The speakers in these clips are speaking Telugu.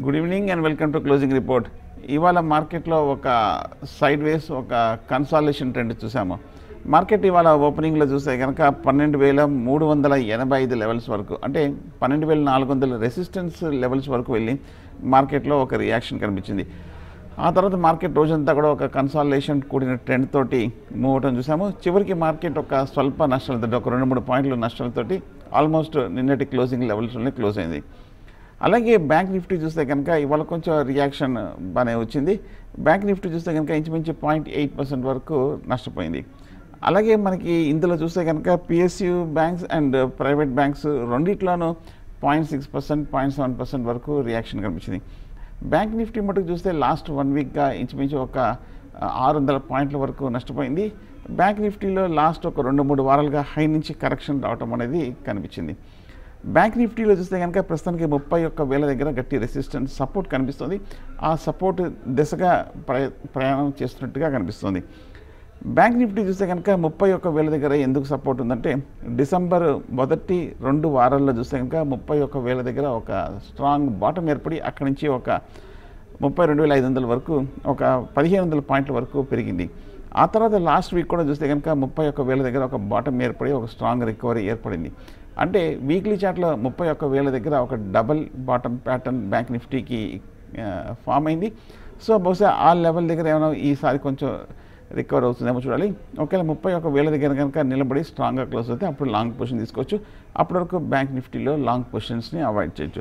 good evening and welcome to closing report ఇవాళ మార్కెట్లో ఒక సైడ్ వేస్ ఒక కన్సాలేషన్ ట్రెండ్ చూసాము మార్కెట్ ఇవాళ ఓపెనింగ్లో చూస్తే కనుక పన్నెండు వేల మూడు వందల ఎనభై ఐదు లెవెల్స్ వరకు అంటే పన్నెండు వేల నాలుగు వందల రెసిస్టెన్స్ లెవెల్స్ వరకు వెళ్ళి మార్కెట్లో ఒక రియాక్షన్ కనిపించింది ఆ తర్వాత మార్కెట్ రోజంతా కూడా ఒక కన్సాలేషన్ కూడిన ట్రెండ్ తోటి మూవ్ అవటం చూసాము చివరికి మార్కెట్ ఒక స్వల్ప నష్టాలతో ఒక రెండు మూడు పాయింట్ల నష్టాలతోటి ఆల్మోస్ట్ నిన్నటి క్లోజింగ్ లెవెల్స్లోనే క్లోజ్ అయింది అలాగే బ్యాంక్ నిఫ్టీ చూస్తే కనుక ఇవాళ కొంచెం రియాక్షన్ బాగానే వచ్చింది బ్యాంక్ నిఫ్టీ చూస్తే కనుక ఇంచుమించు పాయింట్ ఎయిట్ పర్సెంట్ వరకు నష్టపోయింది అలాగే మనకి ఇందులో చూస్తే కనుక PSU banks and private banks రెండిట్లోనూ point six percent point seven percent వరకు రియాక్షన్ కనిపించింది బ్యాంక్ నిఫ్టీ మటుకు చూస్తే లాస్ట్ వన్ వీక్గా ఇంచుమించు ఒక ఆరు వందల పాయింట్ల వరకు నష్టపోయింది బ్యాంక్ నిఫ్టీలో లాస్ట్ ఒక రెండు మూడు వారాలుగా హై నుంచి కరెక్షన్ రావటం అనేది కనిపించింది బ్యాంక్ నిఫ్టీలో చూస్తే కనుక ప్రస్తుతానికి ముప్పై ఒక్క వేల దగ్గర గట్టి రెసిస్టెన్స్ సపోర్ట్ కనిపిస్తుంది ఆ సపోర్ట్ దిశగా ప్రయ ప్రయాణం చేస్తున్నట్టుగా కనిపిస్తుంది బ్యాంక్ నిఫ్టీ చూస్తే కనుక ముప్పై ఒక్క వేల దగ్గర ఎందుకు సపోర్ట్ ఉందంటే డిసెంబర్ మొదటి రెండు వారాల్లో చూస్తే కనుక ముప్పై ఒక్క వేల దగ్గర ఒక స్ట్రాంగ్ బాటం ఏర్పడి అక్కడి నుంచి ఒక ముప్పై రెండు వేల ఐదు వందల వరకు ఒక పదిహేను వందల పాయింట్ల వరకు పెరిగింది ఆ తర్వాత లాస్ట్ వీక్ కూడా చూస్తే కనుక ముప్పై ఒక్క వేల దగ్గర ఒక బాటం ఏర్పడి ఒక స్ట్రాంగ్ రికవరీ ఏర్పడింది అంటే వీక్లీ చార్ట్లో ముప్పై ఒక్క వేల దగ్గర ఒక డబల్ బాటమ్ ప్యాటర్న్ బ్యాంక్ నిఫ్టీకి ఫామ్ అయింది సో బహుశా ఆ లెవెల్ దగ్గర ఏమైనా ఈసారి కొంచెం రికవర్ అవుతుందేమో చూడాలి ఒకవేళ ముప్పై ఒక వేల దగ్గర కనుక నిలబడి స్ట్రాంగ్గా క్లోజ్ అయితే అప్పుడు లాంగ్ పొజిషన్ తీసుకోవచ్చు అప్పటి వరకు బ్యాంక్ నిఫ్టీలో లాంగ్ పొజిషన్స్ని అవాయిడ్ చేయొచ్చు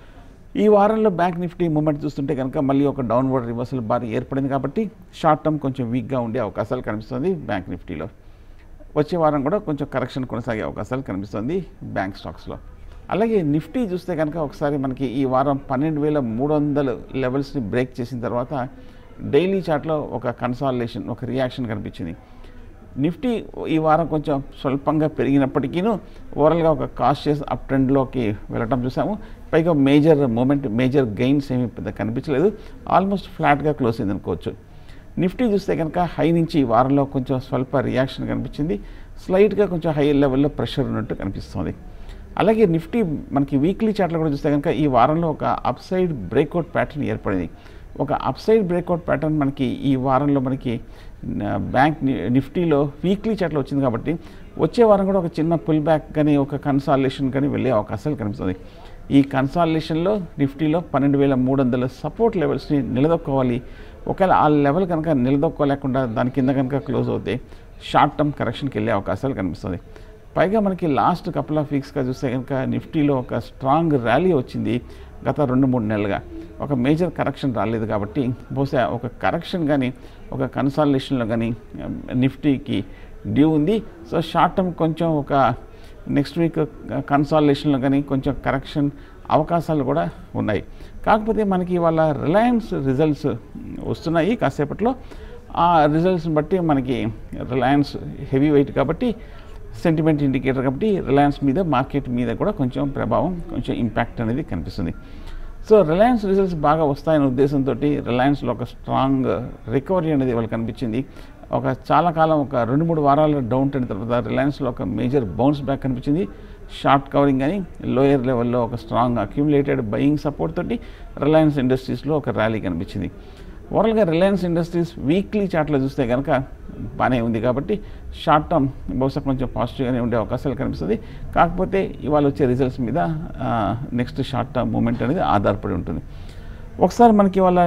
ఈ వారంలో బ్యాంక్ నిఫ్టీ మూమెంట్ చూస్తుంటే కనుక మళ్ళీ ఒక డౌన్వర్డ్ రివర్సల్ బార్ ఏర్పడింది కాబట్టి షార్ట్ టర్మ్ కొంచెం వీక్గా ఉండే అవకాశాలు కనిపిస్తుంది బ్యాంక్ నిఫ్టీలో వచ్చే వారం కూడా కొంచెం కరెక్షన్ కొనసాగే అవకాశాలు కనిపిస్తుంది బ్యాంక్ స్టాక్స్లో అలాగే నిఫ్టీ చూస్తే కనుక ఒకసారి మనకి ఈ వారం పన్నెండు వేల మూడు వందల లెవెల్స్ని బ్రేక్ చేసిన తర్వాత డైలీ చార్ట్లో ఒక కన్సాలేషన్ ఒక రియాక్షన్ కనిపించింది నిఫ్టీ ఈ వారం కొంచెం స్వల్పంగా పెరిగినప్పటికీను ఓవరాల్గా ఒక కాషియస్ అప్ ట్రెండ్లోకి వెళ్ళటం చూసాము పైగా మేజర్ మూమెంట్ మేజర్ గెయిన్స్ ఏమీ పెద్ద కనిపించలేదు ఆల్మోస్ట్ ఫ్లాట్గా క్లోజ్ అయింది అనుకోవచ్చు నిఫ్టీ చూస్తే కనుక హై నుంచి ఈ వారంలో కొంచెం స్వల్ప రియాక్షన్ కనిపించింది స్లైట్గా కొంచెం హై లెవెల్లో ప్రెషర్ ఉన్నట్టు కనిపిస్తుంది అలాగే నిఫ్టీ మనకి వీక్లీ చార్ట్లో కూడా చూస్తే కనుక ఈ వారంలో ఒక అప్ సైడ్ బ్రేక్అవుట్ ప్యాటర్న్ ఏర్పడింది ఒక అప్ సైడ్ బ్రేక్అవుట్ ప్యాటర్న్ మనకి ఈ వారంలో మనకి బ్యాంక్ నిఫ్టీలో వీక్లీ చార్ట్లో వచ్చింది కాబట్టి వచ్చే వారం కూడా ఒక చిన్న పుల్ బ్యాక్ కానీ ఒక కన్సాలేషన్ కానీ వెళ్ళే అవకాశాలు కనిపిస్తుంది ఈ కన్సాలేషన్లో నిఫ్టీలో పన్నెండు వేల మూడు వందల సపోర్ట్ లెవెల్స్ని నిలదొక్కోవాలి ఒకవేళ ఆ లెవెల్ కనుక నిలదొక్కోలేకుండా దాని కింద కనుక క్లోజ్ అవుతే షార్ట్ టర్మ్ కరెక్షన్కి వెళ్ళే అవకాశాలు కనిపిస్తుంది పైగా మనకి లాస్ట్ కపుల్ ఆఫ్ వీక్స్గా చూస్తే కనుక నిఫ్టీలో ఒక స్ట్రాంగ్ ర్యాలీ వచ్చింది గత రెండు మూడు నెలలుగా ఒక మేజర్ కరెక్షన్ రాలేదు కాబట్టి బహుశా ఒక కరెక్షన్ కానీ ఒక కన్సాలేషన్లో కానీ నిఫ్టీకి డ్యూ ఉంది సో షార్ట్ టర్మ్ కొంచెం ఒక నెక్స్ట్ వీక్ కన్సాలేషన్లో కానీ కొంచెం కరెక్షన్ అవకాశాలు కూడా ఉన్నాయి కాకపోతే మనకి ఇవాళ రిలయన్స్ రిజల్ట్స్ వస్తున్నాయి కాసేపట్లో ఆ రిజల్ట్స్ని బట్టి మనకి రిలయన్స్ హెవీ వెయిట్ కాబట్టి సెంటిమెంట్ ఇండికేటర్ కాబట్టి రిలయన్స్ మీద మార్కెట్ మీద కూడా కొంచెం ప్రభావం కొంచెం ఇంపాక్ట్ అనేది కనిపిస్తుంది సో రిలయన్స్ రిజల్ట్స్ బాగా వస్తాయనే ఉద్దేశంతో రిలయన్స్లో ఒక స్ట్రాంగ్ రికవరీ అనేది వాళ్ళకి కనిపించింది ఒక చాలా కాలం ఒక రెండు మూడు వారాల డౌన్ ట్రెండ్ తర్వాత రిలయన్స్లో ఒక మేజర్ బౌన్స్ బ్యాక్ కనిపించింది షార్ట్ కవరింగ్ కానీ లోయర్ లెవెల్లో ఒక స్ట్రాంగ్ అక్యుములేటెడ్ బయింగ్ సపోర్ట్ తోటి రిలయన్స్ ఇండస్ట్రీస్లో ఒక ర్యాలీ కనిపించింది ఓవరాల్గా రిలయన్స్ ఇండస్ట్రీస్ వీక్లీ చార్ట్లో చూస్తే కనుక బాగానే ఉంది కాబట్టి షార్ట్ టర్మ్ బహుశా కొంచెం పాజిటివ్గానే ఉండే అవకాశాలు కనిపిస్తుంది కాకపోతే ఇవాళ వచ్చే రిజల్ట్స్ మీద నెక్స్ట్ షార్ట్ టర్మ్ మూమెంట్ అనేది ఆధారపడి ఉంటుంది ఒకసారి మనకి ఇవాళ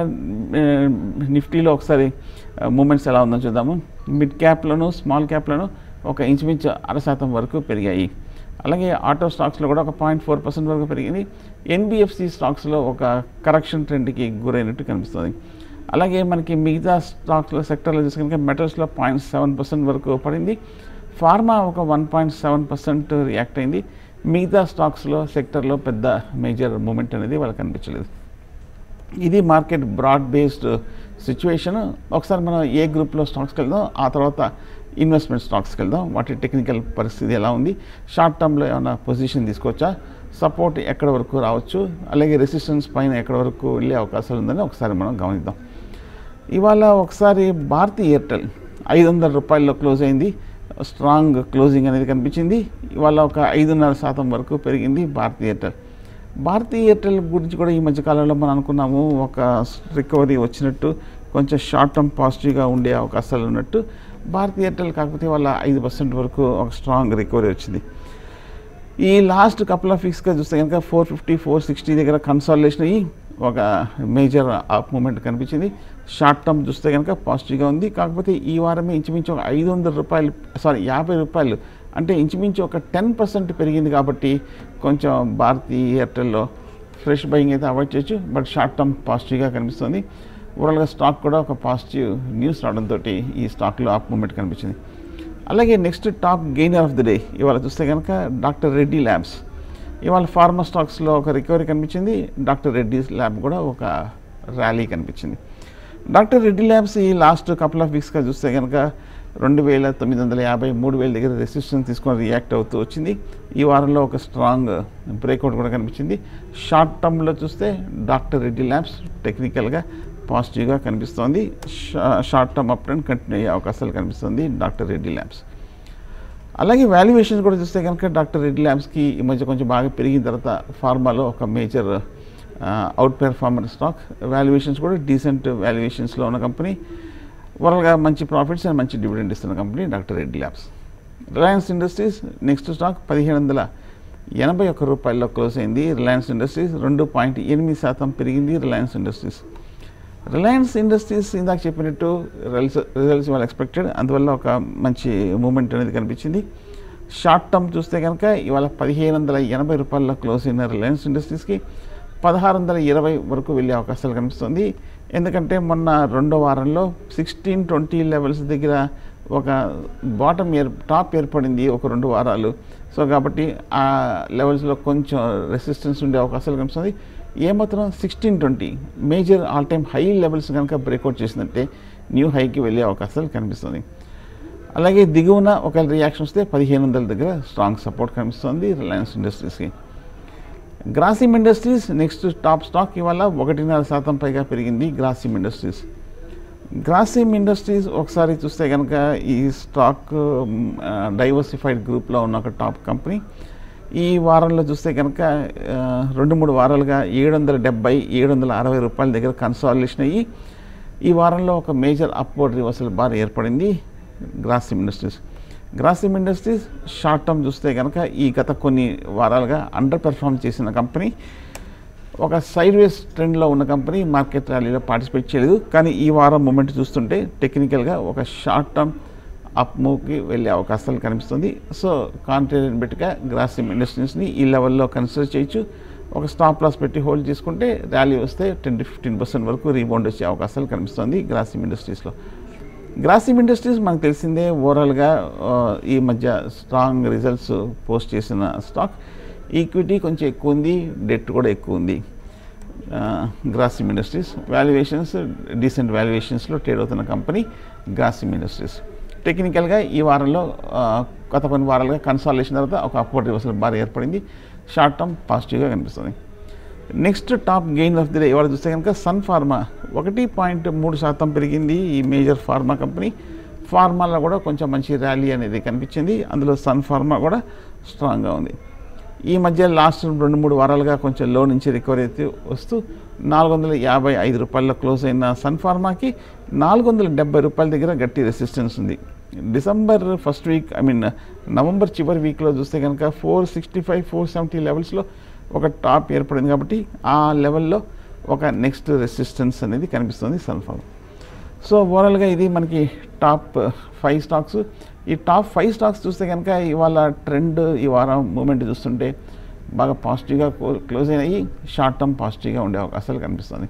నిఫ్టీలో ఒకసారి మూమెంట్స్ ఎలా ఉందో చూద్దాము మిడ్ క్యాప్లోను స్మాల్ క్యాప్లోను ఒక ఇంచుమించు అర శాతం వరకు పెరిగాయి అలాగే ఆటో స్టాక్స్లో కూడా ఒక పాయింట్ ఫోర్ పర్సెంట్ వరకు పెరిగింది ఎన్బిఎఫ్సి స్టాక్స్లో ఒక కరెక్షన్ ట్రెండ్కి గురైనట్టు కనిపిస్తుంది అలాగే మనకి మిగతా స్టాక్స్లో సెక్టర్లో చూస్తే కనుక మెటల్స్లో పాయింట్ సెవెన్ పర్సెంట్ వరకు పడింది ఫార్మా ఒక one point seven percent react అయింది మిగతా స్టాక్స్లో సెక్టర్లో పెద్ద మేజర్ మూమెంట్ అనేది వాళ్ళకి కనిపించలేదు ఇది మార్కెట్ బ్రాడ్ బేస్డ్ సిచ్యువేషన్ ఒకసారి మనం ఏ గ్రూప్లో స్టాక్స్కి వెళ్దాం ఆ తర్వాత ఇన్వెస్ట్మెంట్ స్టాక్స్కి వెళ్దాం వాటి టెక్నికల్ పరిస్థితి ఎలా ఉంది షార్ట్ టర్మ్లో ఏమైనా పొజిషన్ తీసుకోవచ్చా సపోర్ట్ ఎక్కడ వరకు రావచ్చు అలాగే రెసిస్టెన్స్ పైన ఎక్కడ వరకు వెళ్ళే అవకాశాలు ఉందని ఒకసారి మనం గమనిద్దాం ఇవాళ ఒకసారి భారతీ ఎయిర్టెల్ ఐదు వందల రూపాయల్లో క్లోజ్ అయింది స్ట్రాంగ్ క్లోజింగ్ అనేది కనిపించింది ఇవాళ ఒక ఐదున్నర శాతం వరకు పెరిగింది భారతీ ఎయిర్టెల్ భారతీ ఎయిర్టెల్ గురించి కూడా ఈ మధ్యకాలంలో మనం అనుకున్నాము ఒక రికవరీ వచ్చినట్టు కొంచెం షార్ట్ టర్మ్ పాజిటివ్గా ఉండే అవకాశాలు ఉన్నట్టు భారతీ ఎయిర్టెల్ కాకపోతే వాళ్ళ ఐదు పర్సెంట్ వరకు ఒక స్ట్రాంగ్ రికవరీ వచ్చింది ఈ లాస్ట్ కపుల్ ఆఫ్ వీక్స్గా చూస్తే కనుక ఫోర్ ఫిఫ్టీ ఫోర్ సిక్స్టీ దగ్గర కన్సాలిడేషన్ అయ్యి ఒక మేజర్ అప్ మూమెంట్ కనిపించింది షార్ట్ టర్మ్ చూస్తే కనుక పాజిటివ్గా ఉంది కాకపోతే ఈ వారమే ఇంచుమించు ఒక ఐదు వందల రూపాయలు సారీ యాభై రూపాయలు అంటే ఇంచుమించు ఒక టెన్ పర్సెంట్ పెరిగింది కాబట్టి కొంచెం భారతీ ఎయిర్టెల్లో ఫ్రెష్ బయింగ్ అయితే అవాయిడ్ చేయొచ్చు బట్ షార్ట్ టర్మ్ పాజిటివ్గా కనిపిస్తుంది ఓవరాల్గా స్టాక్ కూడా ఒక పాజిటివ్ న్యూస్ రావడంతో ఈ స్టాక్లో అప్ మూమెంట్ కనిపించింది అలాగే next top gainer of the day ఇవాళ చూస్తే కనుక డాక్టర్ రెడ్డి ల్యాబ్స్ ఇవాళ ఫార్మా స్టాక్స్లో ఒక రికవరీ కనిపించింది డాక్టర్ రెడ్డి ల్యాబ్ కూడా ఒక ర్యాలీ కనిపించింది డాక్టర్ రెడ్డి ల్యాబ్స్ ఈ లాస్ట్ కపుల్ ఆఫ్ వీక్స్గా చూస్తే కనుక రెండు వేల తొమ్మిది వందల యాభై మూడు వేల దగ్గర రెసిస్టెన్స్ తీసుకొని రియాక్ట్ అవుతూ వచ్చింది ఈ వారంలో ఒక స్ట్రాంగ్ బ్రేక్అవుట్ కూడా కనిపించింది షార్ట్ టర్మ్లో చూస్తే డాక్టర్ రెడ్డి ల్యాబ్స్ టెక్నికల్గా పాజిటివ్గా కనిపిస్తోంది షా- short term up trend continue అయ్యే అవకాశాలు కనిపిస్తుంది డాక్టర్ రెడ్డి ల్యాబ్స్ అలాగే వాల్యుయేషన్స్ కూడా చూస్తే కనుక డాక్టర్ రెడ్డి ల్యాబ్స్కి ఈ మధ్య కొంచెం బాగా పెరిగిన తర్వాత ఫార్మాలో ఒక major outperformer stock valuations కూడా డీసెంట్ వాల్యుయేషన్స్లో ఉన్న కంపెనీ ఓవరాల్గా మంచి ప్రాఫిట్స్ అండ్ మంచి డివిడెండ్ ఇస్తున్న company doctor Reddy labs Reliance Industries next stock పదిహేను వందల ఎనభై ఒక్క రూపాయల్లో క్లోజ్ అయింది రిలయన్స్ ఇండస్ట్రీస్ రెండు పాయింట్ ఎనిమిది శాతం పెరిగింది రిలయన్స్ ఇండస్ట్రీస్ రిలయన్స్ ఇండస్ట్రీస్ ఇందాక చెప్పినట్టు రిజల్ట్స్ రిజల్ట్స్ వాళ్ళు ఎక్స్పెక్టెడ్ అందువల్ల ఒక మంచి మూమెంట్ అనేది కనిపించింది షార్ట్ టర్మ్ చూస్తే కనుక ఇవాళ పదిహేను వందల ఎనభై రూపాయల్లో క్లోజ్ అయిన రిలయన్స్ ఇండస్ట్రీస్కి పదహారు వందల ఇరవై వరకు వెళ్ళే అవకాశాలు కనిపిస్తుంది ఎందుకంటే మొన్న రెండో వారంలో సిక్స్టీన్ ట్వంటీ లెవెల్స్ దగ్గర ఒక బాటమ్ ఏర్ టాప్ ఏర్పడింది ఒక రెండు వారాలు సో కాబట్టి ఆ లెవెల్స్లో కొంచెం రెసిస్టెన్స్ ఉండే అవకాశాలు కనిపిస్తుంది ఏమాత్రం sixteen twenty major all time high levels కనుక బ్రేక్అవుట్ చేసిందంటే న్యూ హైకి వెళ్ళే అవకాశాలు కనిపిస్తుంది అలాగే దిగువన ఒకవేళ రియాక్షన్ వస్తే పదిహేను వందల దగ్గర స్ట్రాంగ్ సపోర్ట్ కనిపిస్తుంది రిలయన్స్ ఇండస్ట్రీస్కి Grasim Industries next top stock ఇవాళ ఒకటిన్నర శాతం పైగా పెరిగింది గ్రాసిమ్ ఇండస్ట్రీస్ గ్రాసిమ్ ఇండస్ట్రీస్ ఒకసారి చూస్తే కనుక ఈ స్టాక్ డైవర్సిఫైడ్ గ్రూప్లో ఉన్న ఒక టాప్ కంపెనీ ఈ వారంలో చూస్తే కనుక ఆ, రెండు మూడు వారాలుగా ఏడు వందల డెబ్బై ఏడు వందల అరవై రూపాయల దగ్గర కన్సాలిడేషన్ అయ్యి ఈ వారంలో ఒక మేజర్ అప్వర్డ్ రివర్సల్ బార్ ఏర్పడింది Grasim Industries Grasim Industries short term చూస్తే కనుక ఈ గత కొన్ని వారాలుగా అండర్ పెర్ఫామ్ చేసిన కంపెనీ ఒక సైడ్ వేస్ ట్రెండ్లో ఉన్న కంపెనీ మార్కెట్ ర్యాలీలో పార్టిసిపేట్ చేయలేదు కానీ ఈ వారం మూమెంట్ చూస్తుంటే టెక్నికల్గా ఒక షార్ట్ టర్మ్ అప్ మూవ్కి వెళ్ళే అవకాశాలు కనిపిస్తుంది సో కాంట్రేరియన్ బెట్గా గ్రాసిమ్ ఇండస్ట్రీస్ని ఈ లెవెల్లో కన్సిడర్ చేయొచ్చు ఒక స్టాప్ లాస్ పెట్టి హోల్డ్ చేసుకుంటే ర్యాలీ వస్తే టెన్ టు ఫిఫ్టీన్ పర్సెంట్ వరకు రీబౌండ్ వచ్చే అవకాశాలు కనిపిస్తుంది గ్రాసిమ్ ఇండస్ట్రీస్లో గ్రాసిమ్ ఇండస్ట్రీస్ మనకు తెలిసిందే ఓవరాల్గా ఆ, ఈ మధ్య స్ట్రాంగ్ రిజల్ట్స్ పోస్ట్ చేసిన స్టాక్ ఈక్విటీ కొంచెం ఎక్కువ ఉంది డెట్ కూడా ఎక్కువ ఉంది గ్రాసిమ్ ఇండస్ట్రీస్ వాల్యుయేషన్స్ డీసెంట్ వాల్యుయేషన్స్లో ట్రేడ్ అవుతున్న కంపెనీ గ్రాసిమ్ ఇండస్ట్రీస్ టెక్నికల్గా ఈ వారంలో ఆ, గత కొన్ని వారాలుగా కన్సాలేషన్ తర్వాత ఒక అప్వర్డ్ రివర్సల్ బార్ ఏర్పడింది షార్ట్ టర్మ్ పాజిటివ్గా కనిపిస్తుంది next top gain of the day ఇవాళ చూస్తే కనుక సన్ ఫార్మా ఒకటి పాయింట్ మూడు శాతం పెరిగింది ఈ మేజర్ ఫార్మా కంపెనీ ఫార్మాలో కూడా కొంచెం మంచి ర్యాలీ అనేది కనిపించింది అందులో సన్ ఫార్మా కూడా స్ట్రాంగ్గా ఉంది ఈ మధ్య లాస్ట్ రెండు మూడు వారాలుగా కొంచెం లో నుంచి రికవరీ అయితే వస్తూ నాలుగు వందల యాభై ఐదు రూపాయల్లో క్లోజ్ అయిన సన్ ఫార్మాకి నాలుగు వందల డెబ్బై రూపాయల దగ్గర గట్టి రెసిస్టెన్స్ ఉంది December first week I mean November చివరి వీక్లో చూస్తే కనుక four sixty five four seventy లెవెల్స్లో ఒక టాప్ ఏర్పడింది కాబట్టి ఆ లెవెల్లో ఒక నెక్స్ట్ రెసిస్టెన్స్ అనేది కనిపిస్తుంది సన్ఫార్మా సో ఓవరాల్గా ఇది మనకి టాప్ ఫైవ్ స్టాక్స్ ఈ టాప్ ఫైవ్ స్టాక్స్ చూస్తే కనుక ఇవాళ ట్రెండ్ ఈ వారం మూమెంట్ చూస్తుంటే బాగా పాజిటివ్గా క్లోజ్ అయినాయి షార్ట్ టర్మ్ పాజిటివ్గా ఉండే అవకాశాలు కనిపిస్తుంది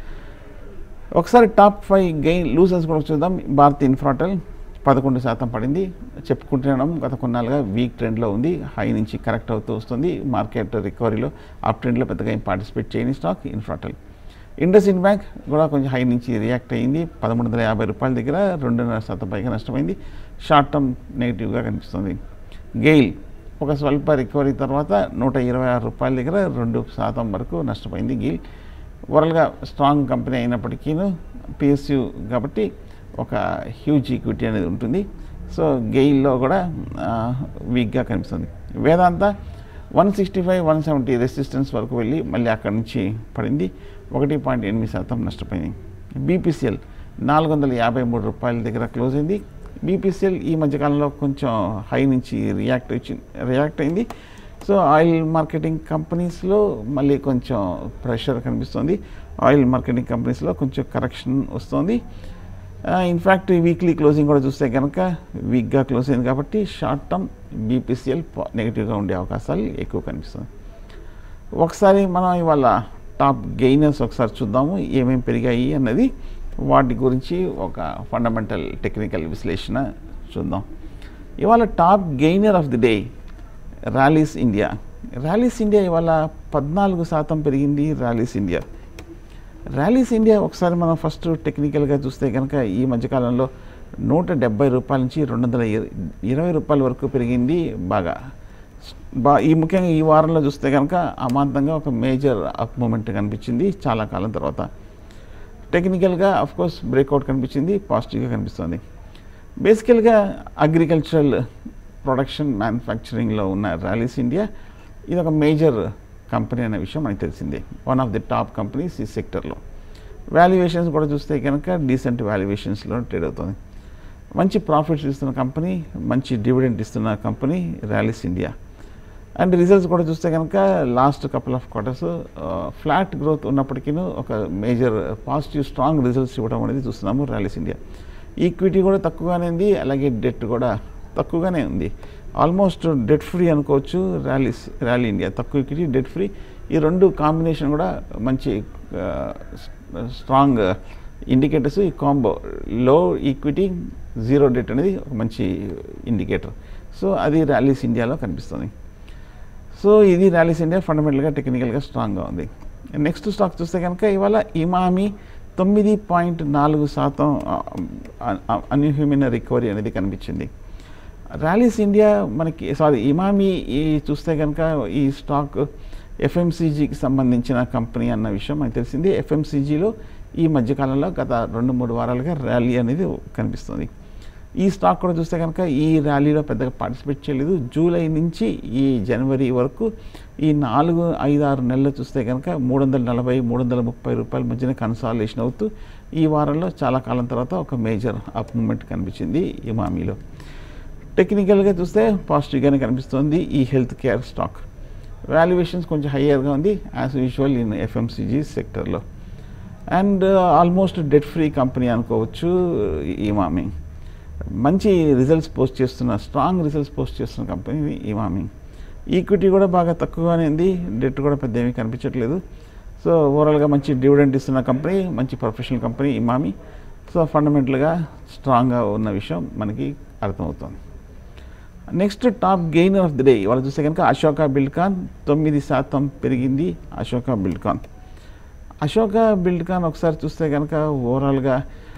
ఒకసారి టాప్ ఫైవ్ గెయిన్ లూజర్స్ కూడా చూద్దాం భారత్ ఇన్ఫ్రాటెల్ పదకొండు శాతం పడింది చెప్పుకుంటున్నాం గత కొన్నాళ్ళుగా వీక్ ట్రెండ్లో ఉంది హై నుంచి కరెక్ట్ అవుతూ వస్తుంది మార్కెట్ రికవరీలో అప్ ట్రెండ్లో పెద్దగా ఏం పార్టిసిపేట్ చేయని stock Infratel IndusInd bank కూడా కొంచెం హై నుంచి రియాక్ట్ అయ్యింది పదమూడు వందల యాభై రూపాయల దగ్గర రెండున్నర శాతం పైగా నష్టమైంది షార్ట్ టర్మ్ నెగిటివ్గా కనిపిస్తుంది గెయిల్ ఒక స్వల్ప రికవరీ తర్వాత నూట ఇరవై ఆరు రూపాయల దగ్గర రెండు శాతం వరకు నష్టపోయింది గెయిల్ ఓవరాల్గా స్ట్రాంగ్ కంపెనీ అయినప్పటికీ పిఎస్యు కాబట్టి ఒక హ్యూజ్ ఈక్విటీ అనేది ఉంటుంది సో గెయిల్లో కూడా వీక్గా కనిపిస్తుంది Vedanta one sixty five one seventy resistance వరకు వెళ్ళి మళ్ళీ అక్కడి నుంచి పడింది ఒకటి పాయింట్ ఎనిమిది శాతం నష్టపోయింది బీపీసీఎల్ నాలుగు వందల యాభై మూడు రూపాయల దగ్గర క్లోజ్ అయింది బీపీసీఎల్ ఈ మధ్యకాలంలో కొంచెం హై నుంచి రియాక్ట్ వచ్చి రియాక్ట్ అయింది సో ఆయిల్ మార్కెటింగ్ కంపెనీస్లో మళ్ళీ కొంచెం ప్రెషర్ కనిపిస్తుంది ఆయిల్ మార్కెటింగ్ కంపెనీస్లో కొంచెం కరెక్షన్ వస్తుంది ఇన్ఫ్యాక్ట్ వీక్లీ క్లోజింగ్ కూడా చూస్తే కనుక వీక్గా క్లోజ్ అయింది కాబట్టి షార్ట్ టర్మ్ బీపీసీఎల్ నెగిటివ్గా ఉండే అవకాశాలు ఎక్కువ కనిపిస్తుంది ఒకసారి మనం ఇవాళ టాప్ గెయినర్స్ ఒకసారి చూద్దాము ఏమేమి పెరిగాయి అన్నది వాటి గురించి ఒక ఫండమెంటల్ టెక్నికల్ విశ్లేషణ చూద్దాం ఇవాళ top gainer of the day Rallis India Rallis India ఇవాళ పద్నాలుగు శాతం పెరిగింది ర్యాలీస్ ఇండియా ర్యాలీస్ ఇండియా ఒకసారి మనం ఫస్ట్ టెక్నికల్గా చూస్తే కనుక ఈ మధ్యకాలంలో నూట డెబ్బై రూపాయల నుంచి రెండు వందల ఇరవై రూపాయల వరకు పెరిగింది బాగా బా ఈ ముఖ్యంగా ఈ వారంలో చూస్తే కనుక అమాంతంగా ఒక మేజర్ అప్ మూమెంట్ కనిపించింది చాలా కాలం తర్వాత టెక్నికల్గా కోర్స్ బ్రేక్అవుట్ కనిపించింది పాజిటివ్గా కనిపిస్తుంది బేసికల్గా అగ్రికల్చరల్ ప్రొడక్షన్ మ్యానుఫ్యాక్చరింగ్లో ఉన్న ర్యాలీస్ ఇండియా ఇది ఒక మేజర్ కంపెనీ అనే విషయం మనకు తెలిసిందే one of the top companies ఈ సెక్టర్లో వాల్యుయేషన్స్ కూడా చూస్తే కనుక డీసెంట్ వాల్యుయేషన్స్లో ట్రేడ్ అవుతుంది మంచి ప్రాఫిట్స్ ఇస్తున్న కంపెనీ మంచి డివిడెంట్ ఇస్తున్న company Rallis India and results కూడా చూస్తే కనుక last couple of quarters flat growth ఉన్నప్పటికీ ఒక మేజర్ పాజిటివ్ స్ట్రాంగ్ రిజల్ట్స్ ఇవ్వడం అనేది చూస్తున్నాము ర్యాలీస్ ఇండియా ఈక్విటీ కూడా తక్కువగానే ఉంది అలాగే డెట్ కూడా తక్కువగానే ఉంది ఆల్మోస్ట్ డెట్ ఫ్రీ అనుకోవచ్చు ర్యాలీస్ ర్యాలీ ఇండియా తక్కువ ఈక్విటీ డెట్ ఫ్రీ ఈ రెండు కాంబినేషన్ కూడా మంచి స్ట్రాంగ్ ఇండికేటర్స్ ఈ కాంబో లో ఈక్విటీ జీరో డెట్ అనేది ఒక మంచి ఇండికేటర్ సో అది ర్యాలీస్ ఇండియాలో కనిపిస్తుంది సో ఇది ర్యాలీస్ ఇండియా ఫండమెంటల్గా టెక్నికల్గా స్ట్రాంగ్గా ఉంది నెక్స్ట్ స్టాక్ చూస్తే కనుక ఇవాళ ఇమామి తొమ్మిది పాయింట్ నాలుగు శాతం అన్హ్యూమిన్ రికవరీ అనేది కనిపించింది ర్యాలీస్ ఇండియా మనకి సారీ ఇమామి ఈ చూస్తే కనుక ఈ స్టాక్ ఎఫ్ఎంసీజీకి సంబంధించిన కంపెనీ అన్న విషయం మనకు తెలిసింది ఎఫ్ఎంసీజీలో ఈ మధ్యకాలంలో గత రెండు మూడు వారాలుగా ర్యాలీ అనేది కనిపిస్తుంది ఈ స్టాక్ కూడా చూస్తే కనుక ఈ ర్యాలీలో పెద్దగా పార్టిసిపేట్ చేయలేదు జూలై నుంచి ఈ జనవరి వరకు ఈ నాలుగు ఐదు ఆరు నెలలు చూస్తే కనుక మూడు వందల నలభై మూడు వందల ముప్పై రూపాయల మధ్యన కన్సాలేషన్ అవుతూ ఈ వారంలో చాలా కాలం తర్వాత ఒక మేజర్ అప్ మూమెంట్ కనిపించింది ఇమామీలో టెక్నికల్గా చూస్తే పాజిటివ్గానే కనిపిస్తుంది ఈ హెల్త్ కేర్ స్టాక్ వాల్యుయేషన్స్ కొంచెం హయ్యర్గా ఉంది యాజ్ యూజువల్ ఇన్ ఎఫ్ఎంసీజీ సెక్టర్లో and almost debt free company అనుకోవచ్చు ఇమామి మంచి రిజల్ట్స్ పోస్ట్ చేస్తున్న స్ట్రాంగ్ రిజల్ట్స్ పోస్ట్ చేస్తున్న కంపెనీ ఇమామి ఈక్విటీ కూడా బాగా తక్కువగానే ఉంది డెట్ కూడా పెద్ద ఏమీ కనిపించట్లేదు సో ఓవరాల్గా మంచి డివిడెంట్ ఇస్తున్న కంపెనీ మంచి ప్రొఫెషనల్ కంపెనీ ఇమామి సో ఫండమెంటల్గా స్ట్రాంగ్గా ఉన్న విషయం మనకి అర్థమవుతుంది next top gainer of the day ఇవాళ చూస్తే కనుక అశోక బిల్డ్కాన్ తొమ్మిది శాతం పెరిగింది అశోక బిల్డ్కాన్ అశోక బిల్డ్కాన్ ఒకసారి చూస్తే కనుక ఓవరాల్గా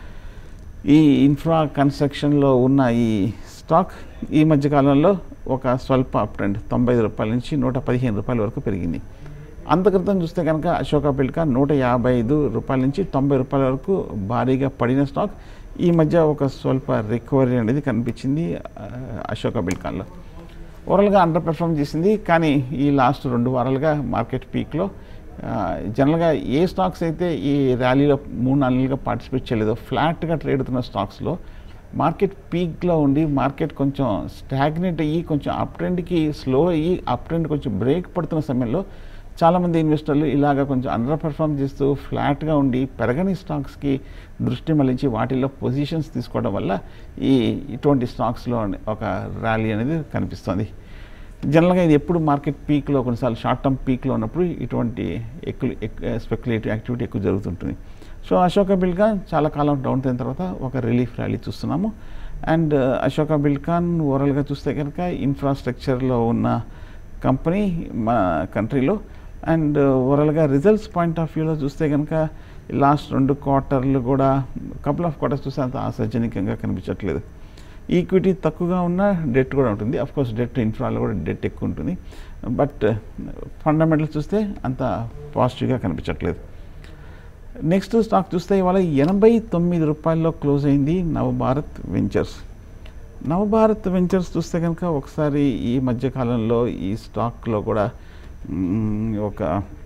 ఈ ఇన్ఫ్రా కన్స్ట్రక్షన్లో ఉన్న ఈ స్టాక్ ఈ మధ్యకాలంలో ఒక స్వల్ప అప్ ట్రెండ్ తొంభై ఐదు రూపాయల నుంచి నూట పదిహేను రూపాయల వరకు పెరిగింది అంత క్రితం చూస్తే కనుక అశోక బిల్డ్కాన్ నూట యాభై ఐదు రూపాయల నుంచి తొంభై రూపాయల వరకు భారీగా పడిన స్టాక్ ఈ మధ్య ఒక స్వల్ప రికవరీ అనేది కనిపించింది అశోక బిల్కాన్లో ఓవరాల్గా అండర్ పెర్ఫామ్ చేసింది కానీ ఈ లాస్ట్ రెండు వారాలుగా మార్కెట్ పీక్లో జనరల్గా ఏ స్టాక్స్ అయితే ఈ ర్యాలీలో మూడు నాలుగుగా పార్టిసిపేట్ చేయలేదో ఫ్లాట్గా ట్రేడ్ అవుతున్న స్టాక్స్లో మార్కెట్ పీక్లో ఉండి మార్కెట్ కొంచెం స్టాగ్నేట్ అయ్యి కొంచెం అప్ ట్రెండ్కి స్లో అయ్యి అప్ ట్రెండ్ కొంచెం బ్రేక్ పడుతున్న సమయంలో చాలామంది ఇన్వెస్టర్లు ఇలాగ కొంచెం అండర్ పెర్ఫామ్ చేస్తూ ఫ్లాట్గా ఉండి పెరగని స్టాక్స్కి దృష్టి మళ్లించి వాటిల్లో పొజిషన్స్ తీసుకోవడం వల్ల ఈ ఇటువంటి స్టాక్స్లో ఒక ర్యాలీ అనేది కనిపిస్తుంది జనరల్గా ఇది ఎప్పుడు మార్కెట్ పీక్లో కొన్నిసార్లు షార్ట్ టర్మ్ పీక్లో ఉన్నప్పుడు ఇటువంటి ఎక్కువ స్పెక్యులేటివ్ యాక్టివిటీ ఎక్కువ జరుగుతుంటుంది సో అశోక బిల్కాన్ చాలా కాలం డౌన్ అయిన తర్వాత ఒక రిలీఫ్ ర్యాలీ చూస్తున్నాము అండ్ అశోక బిల్కాన్ ఓవరాల్గా చూస్తే కనుక ఇన్ఫ్రాస్ట్రక్చర్లో ఉన్న కంపెనీ మన కంట్రీలో అండ్ ఓవరాల్గా రిజల్ట్స్ పాయింట్ ఆఫ్ వ్యూలో చూస్తే కనుక లాస్ట్ రెండు క్వార్టర్లు కూడా కపుల్ ఆఫ్ క్వార్టర్స్ చూస్తే అంత ఆశాజనకంగా కనిపించట్లేదు ఈక్విటీ తక్కువగా ఉన్న డెట్ కూడా ఉంటుంది కోర్స్ డెట్ ఇన్ఫ్రాలో కూడా డెట్ ఎక్కువ ఉంటుంది బట్ ఫండమెంటల్ చూస్తే అంత పాజిటివ్గా కనిపించట్లేదు నెక్స్ట్ స్టాక్ చూస్తే ఇవాళ ఎనభై తొమ్మిది రూపాయల్లో క్లోజ్ అయింది నవభారత్ వెంచర్స్ నవభారత్ వెంచర్స్ చూస్తే కనుక ఒకసారి ఈ మధ్య కాలంలో ఈ స్టాక్లో కూడా మ్, ఒక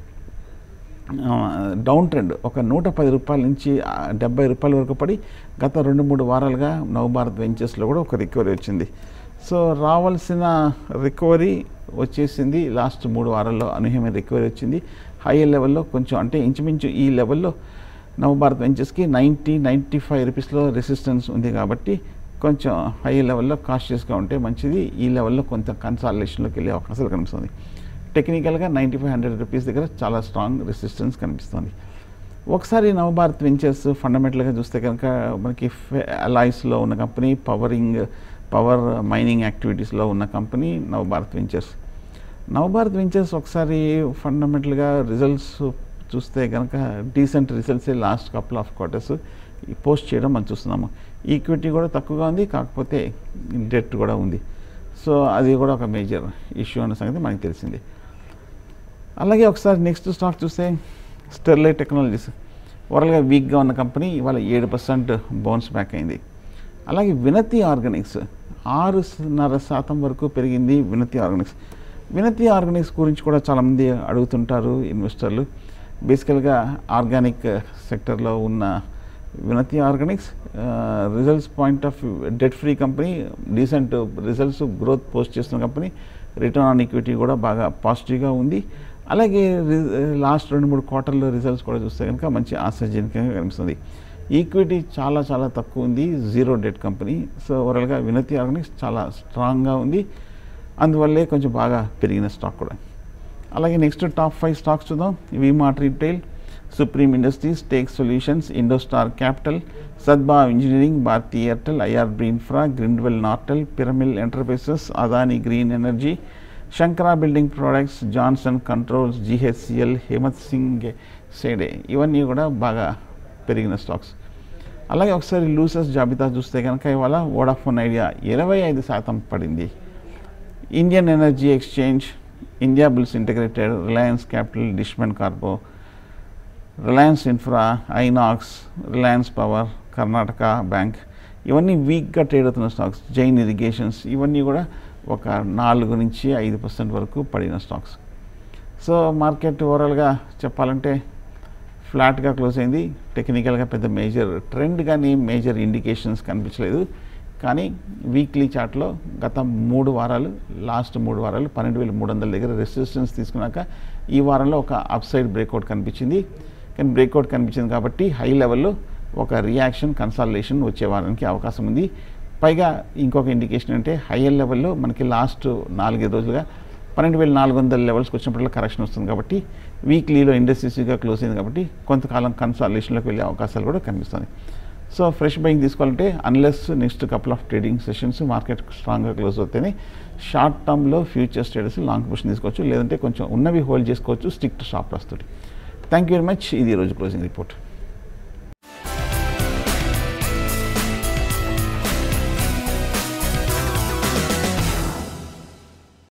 డౌన్ ట్రెండ్ ఒక నూట పది రూపాయల నుంచి ఆ, డెబ్బై రూపాయల వరకు పడి గత రెండు మూడు వారాలుగా నవభారత్ వెంచర్స్లో కూడా ఒక రికవరీ వచ్చింది సో రావాల్సిన రికవరీ వచ్చేసింది లాస్ట్ మూడు వారాల్లో అనూహ్యమైన రికవరీ వచ్చింది హైయర్ లెవెల్లో కొంచెం అంటే ఇంచుమించు ఈ లెవెల్లో నవభారత్ వెంచర్స్కి నైంటీ నైంటీ ఫైవ్ రూపీస్లో రెసిస్టెన్స్ ఉంది కాబట్టి కొంచెం హై లెవెల్లో కాషియస్గా ఉంటే మంచిది ఈ లెవెల్లో కొంత కన్సాలిడేషన్లోకి వెళ్ళే అవకాశాలు కనిపిస్తుంది టెక్నికల్గా నైంటీ ఫైవ్ హండ్రెడ్ రూపీస్ దగ్గర చాలా స్ట్రాంగ్ రెసిస్టెన్స్ కనిపిస్తుంది ఒకసారి నవభారత్ వెంచర్స్ ఫండమెంటల్గా చూస్తే కనుక మనకి అలాయిస్లో ఉన్న కంపెనీ పవరింగ్ పవర్ మైనింగ్ యాక్టివిటీస్లో ఉన్న company Navabharat ventures Navabharat ventures ఒకసారి ఫండమెంటల్గా రిజల్ట్స్ చూస్తే కనుక డీసెంట్ రిజల్ట్సే last couple of quarters post చేయడం మనం చూస్తున్నాము ఈక్విటీ కూడా తక్కువగా ఉంది కాకపోతే డెట్ కూడా ఉంది సో అది కూడా ఒక మేజర్ ఇష్యూ అన్న సంగతి మనకి తెలిసింది అలాగే ఒకసారి నెక్స్ట్ స్టాక్ చూస్తే స్టెర్లైట్ టెక్నాలజీస్ ఓవరాల్గా వీక్గా ఉన్న కంపెనీ ఇవాళ ఏడు పర్సెంట్ బౌన్స్ బ్యాక్ అయింది అలాగే వినతి ఆర్గానిక్స్ ఆరున్నర శాతం వరకు పెరిగింది వినతి ఆర్గానిక్స్ వినతి ఆర్గానిక్స్ గురించి కూడా చాలామంది అడుగుతుంటారు ఇన్వెస్టర్లు బేసికల్గా ఆర్గానిక్ సెక్టర్లో ఉన్న Vinati organics results point of debt free company decent results growth post చేస్తున్న కంపెనీ రిటర్న్ ఆన్ ఈక్విటీ కూడా బాగా పాజిటివ్గా ఉంది అలాగే లాస్ట్ రెండు మూడు క్వార్టర్లో రిజల్ట్స్ కూడా చూస్తే కనుక మంచి ఆశాజనకంగా కనిపిస్తుంది ఈక్విటీ చాలా చాలా తక్కువ ఉంది జీరో డెట్ కంపెనీ సో ఓవరాల్గా వినతి ఆర్గానిక్స్ చాలా స్ట్రాంగ్గా ఉంది అందువల్లే కొంచెం బాగా పెరిగిన స్టాక్ కూడా అలాగే నెక్స్ట్ టాప్ ఫైవ్ స్టాక్స్ చూద్దాం V Mart retail Supreme Industries Take Solutions IndoStar Capital Sadbhav engineering Bharti Airtel IRB infra Grindwell Norton Piramal Enterprises Adani green energy Shankara building products Johnson Controls GHCL Himatsingka Seide ఇవన్నీ కూడా బాగా పెరిగిన స్టాక్స్ అలాగే ఒకసారి లూసెస్ జాబితా చూస్తే కనుక ఇవాళ వోడాఫోన్ ఐడియా ఇరవై ఐదు శాతం పడింది Indian energy exchange India bulls integrated Reliance capital Dishman కార్పో Reliance infra Inox Reliance power Karnataka bank ఇవన్నీ వీక్గా ట్రేడ్ అవుతున్న స్టాక్స్ జైన్ ఇరిగేషన్స్ ఇవన్నీ కూడా ఒక నాలుగు నుంచి ఐదు పర్సెంట్ వరకు పడిన స్టాక్స్ సో మార్కెట్ ఓవరాల్గా చెప్పాలంటే ఫ్లాట్గా క్లోజ్ అయింది టెక్నికల్గా పెద్ద మేజర్ ట్రెండ్ కానీ మేజర్ ఇండికేషన్స్ కనిపించలేదు కానీ వీక్లీ చార్ట్లో గత మూడు వారాలు లాస్ట్ మూడు వారాలు పన్నెండు వేల మూడు వందల దగ్గర రెసిస్టెన్స్ తీసుకున్నాక ఈ వారంలో ఒక అప్సైడ్ బ్రేక్అవుట్ కనిపించింది కానీ బ్రేక్అవుట్ కనిపించింది కాబట్టి హై లెవెల్లో ఒక రియాక్షన్ కన్సాలిడేషన్ వచ్చే వారానికి అవకాశం ఉంది పైగా ఇంకొక ఇండికేషన్ అంటే హయ్యర్ లెవెల్లో మనకి లాస్ట్ నాలుగైదు రోజులుగా పన్నెండు వేల నాలుగు వందల లెవెల్స్కి వచ్చినప్పుడు కరెక్షన్ వస్తుంది కాబట్టి వీక్లీలో ఇండస్ట్రీస్గా క్లోజ్ అయింది కాబట్టి కొంతకాలం కన్సాలిడేషన్లోకి వెళ్ళే అవకాశాలు కూడా కనిపిస్తుంది సో ఫ్రెష్ బయింగ్ తీసుకోవాలంటే unless next couple of trading sessions market స్ట్రాంగ్గా క్లోజ్ అవుతాయని షార్ట్ టర్మ్లో ఫ్యూచర్స్ ట్రేడర్స్ లాంగ్ పొజిషన్ తీసుకోవచ్చు లేదంటే కొంచెం ఉన్నవి హోల్డ్ చేసుకోవచ్చు స్టిక్ టు షాప్ వస్తుంది థ్యాంక్ యూ వెరీ మచ్ ఇది ఈరోజు క్లోజింగ్ రిపోర్ట్